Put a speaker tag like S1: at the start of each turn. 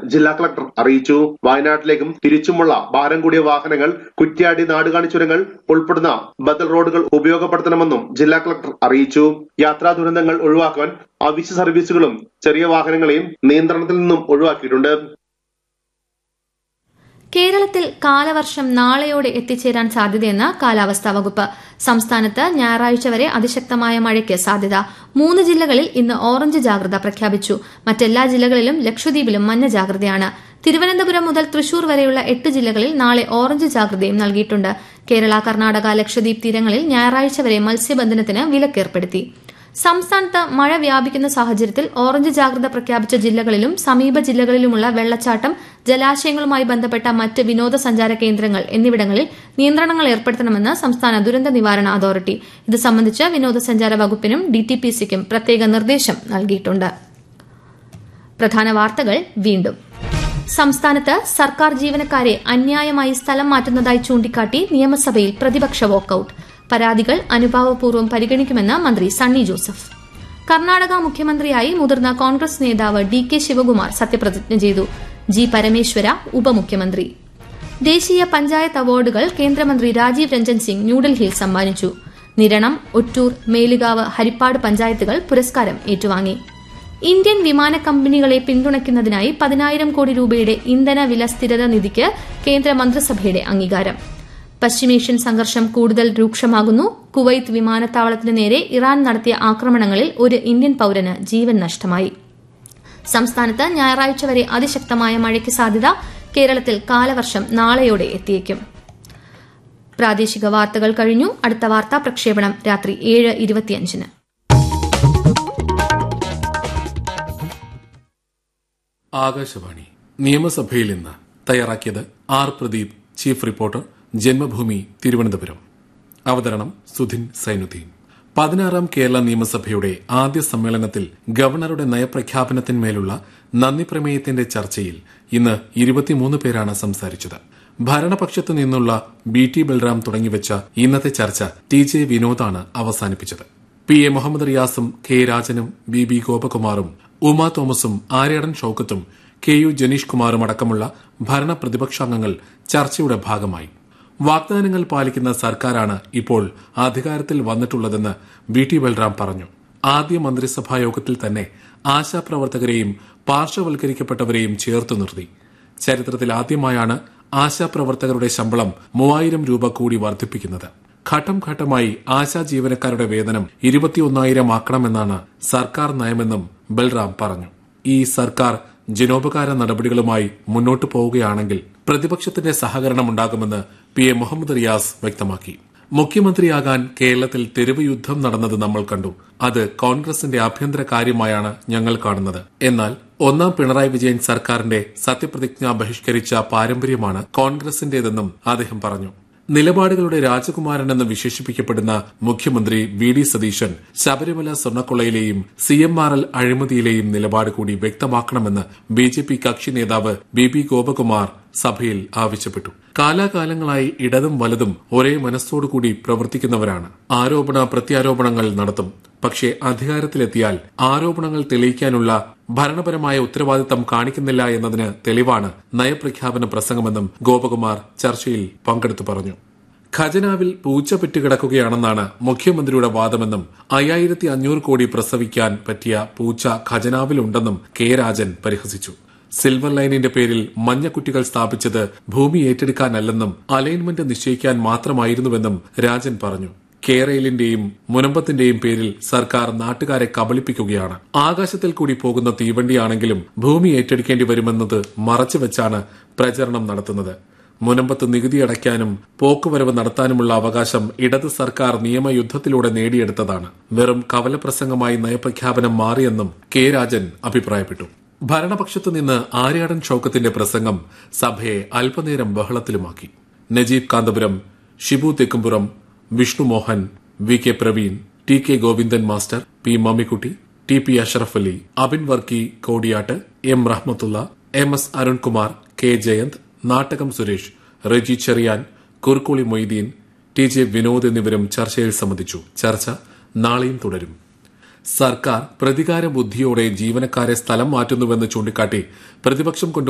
S1: ജില്ലാ കളക്ടർ അറിയിച്ചു വയനാട്ടിലേക്കും തിരിച്ചുമുള്ള ഭാരം കൂടിയ വാഹനങ്ങൾ കുറ്റ്യാടി നാടുകാണി ചുരങ്ങൾ ഉൾപ്പെടുന്ന ബദൽ റോഡുകൾ ഉപയോഗപ്പെടുത്തണമെന്നും ജില്ലാ കളക്ടർ അറിയിച്ചു യാത്രാ ദുരന്തങ്ങൾ ഒഴിവാക്കാൻ അവശ്യ സർവീസുകളും ചെറിയ വാഹനങ്ങളെയും നിയന്ത്രണത്തിൽ നിന്നും ഒഴിവാക്കിയിട്ടുണ്ട്
S2: കേരളത്തിൽ കാലവർഷം നാളെയോടെ എത്തിച്ചേരാൻ സാധ്യതയെന്ന് കാലാവസ്ഥാ വകുപ്പ് സംസ്ഥാനത്ത് ഞായറാഴ്ച വരെ അതിശക്തമായ മഴയ്ക്ക് സാധ്യത മൂന്ന് ജില്ലകളിൽ ഇന്ന് ഓറഞ്ച് ജാഗ്രത പ്രഖ്യാപിച്ചു മറ്റെല്ലാ ജില്ലകളിലും ലക്ഷദ്വീപിലും മഞ്ഞ ജാഗ്രതയാണ് തിരുവനന്തപുരം മുതൽ തൃശൂർ വരെയുള്ള എട്ട് ജില്ലകളിൽ നാളെ ഓറഞ്ച് ജാഗ്രതയും നൽകിയിട്ടുണ്ട് കേരള കർണാടക ലക്ഷദ്വീപ് തീരങ്ങളിൽ ഞായറാഴ്ച വരെ മത്സ്യബന്ധനത്തിന് വിലക്കേർപ്പെടുത്തി സംസ്ഥാനത്ത് മഴ വ്യാപിക്കുന്ന സാഹചര്യത്തിൽ ഓറഞ്ച് ജാഗ്രത പ്രഖ്യാപിച്ച ജില്ലകളിലും സമീപ ജില്ലകളിലുമുള്ള വെള്ളച്ചാട്ടം ജലാശയങ്ങളുമായി ബന്ധപ്പെട്ട മറ്റ് വിനോദസഞ്ചാര കേന്ദ്രങ്ങൾ എന്നിവിടങ്ങളിൽ നിയന്ത്രണങ്ങൾ ഏർപ്പെടുത്തണമെന്ന് സംസ്ഥാന ദുരന്ത നിവാരണ അതോറിറ്റി ഇത് സംബന്ധിച്ച് വിനോദസഞ്ചാര വകുപ്പിനും ഡിടിപിസിക്കും പ്രത്യേക നിർദ്ദേശം നൽകിയിട്ടുണ്ട് പ്രധാന വാർത്തകൾ വീണ്ടും സംസ്ഥാനത്ത് സർക്കാർ ജീവനക്കാരെ അന്യായമായി സ്ഥലം മാറ്റുന്നതായി ചൂണ്ടിക്കാട്ടി നിയമസഭയിൽ പ്രതിപക്ഷ വാക്കൌട്ട് പരാതികൾ അനുഭാവപൂർവ്വം പരിഗണിക്കുമെന്ന് മന്ത്രി സണ്ണി ജോസഫ് കർണാടക മുഖ്യമന്ത്രിയായി മുതിർന്ന കോൺഗ്രസ് നേതാവ് ഡി കെ ശിവകുമാർ സത്യപ്രതിജ്ഞ ചെയ്തു ജി പരമേശ്വര ഉപമുഖ്യമന്ത്രി ദേശീയ പഞ്ചായത്ത് അവാർഡുകൾ കേന്ദ്രമന്ത്രി രാജീവ് രഞ്ജൻ സിംഗ് ന്യൂഡൽഹിയിൽ സമ്മാനിച്ചു നിരണം ഒറ്റൂർ മേലുകാവ് ഹരിപ്പാട് പഞ്ചായത്തുകൾ പുരസ്കാരം ഏറ്റുവാങ്ങി ഇന്ത്യൻ വിമാന കമ്പനികളെ പിന്തുണയ്ക്കുന്നതിനായി പതിനായിരം കോടി രൂപയുടെ ഇന്ധന വില സ്ഥിരത നിധിക്ക് കേന്ദ്ര മന്ത്രിസഭയുടെ അംഗീകാരം പശ്ചിമേഷ്യൻ സംഘർഷം കൂടുതൽ രൂക്ഷമാകുന്നു കുവൈത്ത് വിമാനത്താവളത്തിന് നേരെ ഇറാൻ നടത്തിയ ആക്രമണങ്ങളിൽ ഒരു ഇന്ത്യൻ പൌരന് ജീവൻ നഷ്ടമായി സംസ്ഥാനത്ത് ഞായറാഴ്ച വരെ അതിശക്തമായ മഴയ്ക്ക് സാധ്യത കേരളത്തിൽ കാലവർഷം നാളെയോടെ എത്തിയേക്കും പ്രാദേശിക വാർത്തകൾ കഴിഞ്ഞു അടുത്ത വാർത്താ പ്രക്ഷേപണം രാത്രി ഏഴ് ഇരുപത്തിയഞ്ചിന്
S3: ആകാശവാണി നിയമസഭയിൽ ഇന്ന് തയ്യാറാക്കിയത് R Pradeep chief reporter Janmabhumi Thiruvananthapuram അവതരണം സുധിൻ സൈനുദ്ദീൻ പതിനാറാം കേരള നിയമസഭയുടെ ആദ്യ സമ്മേളനത്തിൽ ഗവർണറുടെ നയപ്രഖ്യാപനത്തിന്മേലുള്ള നന്ദി പ്രമേയത്തിന്റെ ചർച്ചയിൽ ഇന്ന് ഇരുപത്തിമൂന്ന് പേരാണ് സംസാരിച്ചത് ഭരണപക്ഷത്തു നിന്നുള്ള ബി ടി ബൽറാം തുടങ്ങിവെച്ച ഇന്നത്തെ ചർച്ച ടി ജെ വിനോദാണ് അവസാനിപ്പിച്ചത് പി എ മുഹമ്മദ് റിയാസും കെ രാജനും ബി ബി ഗോപകുമാറും ഉമാ തോമസും ആര്യാടൻ ഷൌക്കത്തും കെ യു ജനീഷ് കുമാറും അടക്കമുള്ള ഭരണ പ്രതിപക്ഷാംഗങ്ങൾ ചർച്ചയുടെ ഭാഗമായി വാഗ്ദാനങ്ങൾ പാലിക്കുന്ന സർക്കാരാണ് ഇപ്പോൾ അധികാരത്തിൽ വന്നിട്ടുള്ളതെന്ന് വി ടി ബൽറാം പറഞ്ഞു ആദ്യ മന്ത്രിസഭാ യോഗത്തിൽ തന്നെ ആശാപ്രവർത്തകരെയും പാർശ്വവൽക്കരിക്കപ്പെട്ടവരെയും ചേർത്തു നിർത്തി ചരിത്രത്തിൽ ആദ്യമായാണ് ആശാപ്രവർത്തകരുടെ ശമ്പളം മൂവായിരം രൂപ കൂടി വർദ്ധിപ്പിക്കുന്നത് ഘട്ടം ഘട്ടമായി ആശാ ജീവനക്കാരുടെ വേതനം ഇരുപത്തിയൊന്നായിരം ആക്കണമെന്നാണ് സർക്കാർ നയമെന്നും ബൽറാം പറഞ്ഞു ഈ സർക്കാർ ജനോപകാര നടപടികളുമായി മുന്നോട്ടു പോവുകയാണെങ്കിൽ പ്രതിപക്ഷത്തിന്റെ സഹകരണം ഉണ്ടാകുമെന്ന് പി എ മുഹമ്മദ് റിയാസ് വ്യക്തമാക്കി മുഖ്യമന്ത്രിയാകാൻ കേരളത്തിൽ തെരുവ് യുദ്ധം നടന്നത് നമ്മൾ കണ്ടു അത് കോൺഗ്രസിന്റെ ആഭ്യന്തര കാര്യമായാണ് ഞങ്ങൾ കാണുന്നത് എന്നാൽ ഒന്നാം പിണറായി വിജയൻ സർക്കാരിന്റെ സത്യപ്രതിജ്ഞ ബഹിഷ്കരിച്ച പാരമ്പര്യമാണ് കോൺഗ്രസിന്റേതെന്നും അദ്ദേഹം പറഞ്ഞു നിലപാടുകളുടെ രാജകുമാരൻ എന്ന് വിശേഷിപ്പിക്കപ്പെടുന്ന മുഖ്യമന്ത്രി വി ഡി സതീശൻ ശബരിമല സ്വർണ്ണക്കൊള്ളയിലെയും സി എം ആർ എൽ അഴിമതിയിലെയും നിലപാട് കൂടി വ്യക്തമാക്കണമെന്ന് ബി ജെ പി കക്ഷി നേതാവ് ബി ബി ഗോപകുമാർ സഭയിൽ ആവശ്യപ്പെട്ടു കാലാകാലങ്ങളായി ഇടതും വലതും ഒരേ മനസ്സോടുകൂടി പ്രവർത്തിക്കുന്നവരാണ് ആരോപണ പ്രത്യാരോപണങ്ങൾ നടത്തും പക്ഷേ അധികാരത്തിലെത്തിയാൽ ആരോപണങ്ങൾ തെളിയിക്കാനുള്ള ഭരണപരമായ ഉത്തരവാദിത്തം കാണിക്കുന്നില്ല എന്നതിന് തെളിവാണ് നയപ്രഖ്യാപന പ്രസംഗമെന്നും ഗോപകുമാർ ചർച്ചയിൽ പങ്കെടുത്തു പറഞ്ഞു ഖജനാവിൽ പൂച്ച പെറ്റുകിടക്കുകയാണെന്നാണ് മുഖ്യമന്ത്രിയുടെ വാദമെന്നും അയ്യായിരത്തി അഞ്ഞൂറ് കോടി പ്രസവിക്കാൻ പറ്റിയ പൂച്ച ഖജനാവിലുണ്ടെന്നും കെ രാജൻ പരിഹസിച്ചു സിൽവർ ലൈനിന്റെ പേരിൽ മഞ്ഞക്കുട്ടികൾ സ്ഥാപിച്ചത് ഭൂമി ഏറ്റെടുക്കാനല്ലെന്നും അലൈൻമെന്റ് നിശ്ചയിക്കാൻ മാത്രമായിരുന്നുവെന്നും രാജൻ പറഞ്ഞു കേരളിന്റെയും മുനമ്പത്തിന്റെയും പേരിൽ സർക്കാർ നാട്ടുകാരെ കബളിപ്പിക്കുകയാണ് ആകാശത്തിൽ കൂടി പോകുന്ന തീവണ്ടിയാണെങ്കിലും ഭൂമി ഏറ്റെടുക്കേണ്ടി വരുമെന്നത് മറച്ചുവെച്ചാണ് പ്രചരണം നടത്തുന്നത് മുനമ്പത്ത് നികുതി അടയ്ക്കാനും പോക്കുവരവ് നടത്താനുമുള്ള അവകാശം ഇടത് സർക്കാർ നിയമയുദ്ധത്തിലൂടെ നേടിയെടുത്തതാണ് വെറും കവലപ്രസംഗമായി നയപ്രഖ്യാപനം മാറിയെന്നും കെ രാജൻ അഭിപ്രായപ്പെട്ടു ഭരണപക്ഷത്തു നിന്ന് ആര്യാടൻ ഷൌക്കത്തിന്റെ പ്രസംഗം സഭയെ അല്പനേരം ബഹളത്തിലുമാക്കി Najeeb Kanthapuram Shibu Thekkumpuram Vishnu Mohan V K Praveen T K Govindan master P Mammikutty T P Ashraf Ali Abin Varkey Kodiyattu M Rahmathulla M S Arunkumar K Jayanth Nattakam Suresh Reji Cheriyan Kurukkoli Moideen T J Vinod എന്നിവരും ചർച്ചയിൽ സംബന്ധിച്ചു ചർച്ച നാളെയും തുടരും സർക്കാർ പ്രതികാര ബുദ്ധിയോടെ ജീവനക്കാരെ സ്ഥലം മാറ്റുന്നുവെന്ന് ചൂണ്ടിക്കാട്ടി പ്രതിപക്ഷം കൊണ്ട്